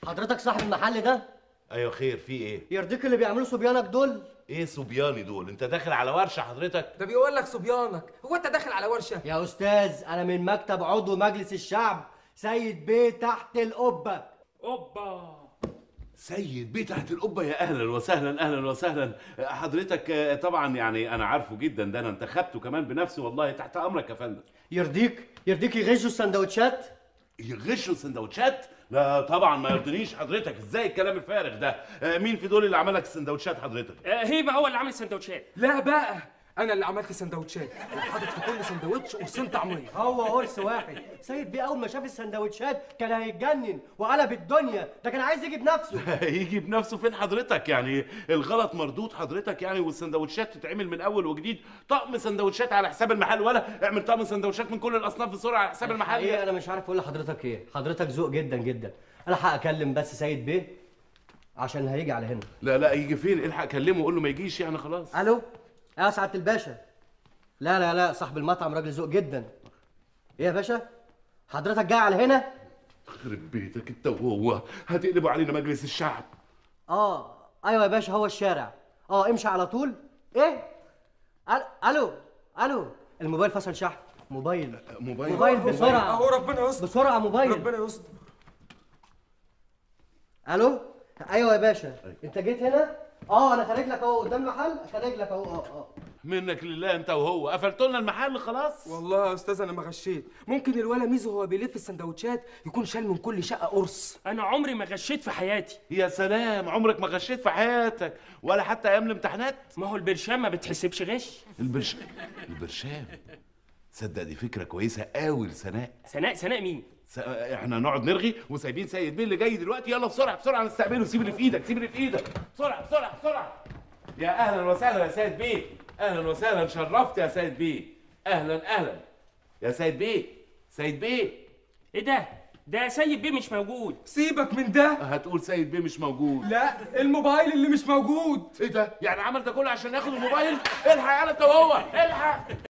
حضرتك صاحب المحل ده ايوه خير في ايه يرضيك اللي بيعملوا صبيانك دول ايه صبياني دول انت داخل على ورشه حضرتك ده بيقول لك صبيانك هو انت داخل على ورشه يا استاذ انا من مكتب عضو مجلس الشعب سيد بيه تحت القبه اوبا سيد بيه تحت القبه يا اهلا وسهلا اهلا وسهلا حضرتك آه، طبعا يعني انا عارفه جدا ده انا انتخبته كمان بنفسي والله تحت امرك يا فندم يرضيك يرضيك يغشوا السندوتشات يغشوا سندوتشات لا طبعا ما يرضينيش حضرتك ازاي الكلام الفارغ ده آه، مين في دول اللي عمل لك السندوتشات حضرتك آه، هيبه هو اللي عامل السندوتشات لا بقى انا اللي عملت سندوتشات وحاطط في كل سندوتش قرصين طعميه هو قرص واحد سيد بيه اول ما شاف السندوتشات كان هيتجنن وقلب الدنيا ده كان عايز يجي بنفسه يجي بنفسه فين حضرتك يعني الغلط مردود حضرتك يعني والسندوتشات تتعمل من اول وجديد طقم سندوتشات على حساب المحل ولا اعمل طقم سندوتشات من كل الاصناف بسرعه على حساب المحل ايه انا مش عارف اقول لحضرتك ايه حضرتك ذوق جدا جدا الحق اكلم بس سيد بيه عشان هيجي على هنا لا لا يجي فين الحق كلمه وقول له ما يجيش يعني خلاص الو يا سعاده الباشا لا لا لا صاحب المطعم راجل ذوق جدا ايه يا باشا حضرتك جاي على هنا خرب بيتك انت وهو هتقلبوا علينا مجلس الشعب اه ايوه يا باشا هو الشارع اه امشي على طول ايه أل- الو الو الموبايل فصل شحن موبايل موبايل موبايل بسرعه اهو ربنا يستر بسرعه موبايل ربنا يستر الو ايوه يا باشا انت جيت هنا اه انا خارج لك اهو قدام المحل خارج لك اهو اه اه منك لله انت وهو قفلتوا لنا المحل خلاص والله يا استاذ انا ما غشيت ممكن الولا ميزو هو بيلف السندوتشات يكون شال من كل شقه قرص انا عمري ما غشيت في حياتي يا سلام عمرك ما غشيت في حياتك ولا حتى ايام الامتحانات ما هو البرشام ما بتحسبش غش البرش البرشام صدق دي فكره كويسه قوي لسناء سناء سناء مين س... احنا نقعد نرغي وسايبين سيد بيه اللي جاي دلوقتي يلا بسرعه بسرعه نستقبله سيب اللي في ايدك سيب اللي في ايدك بسرعه بسرعه بسرعه يا اهلا وسهلا يا سيد بيه اهلا وسهلا شرفت يا سيد بيه اهلا اهلا يا سيد بيه سيد بيه ايه ده ده سيد بيه مش موجود سيبك من ده هتقول سيد بيه مش موجود لا الموبايل اللي مش موجود ايه ده يعني عمل ده كله عشان ياخد الموبايل الحق يا انت وهو الحق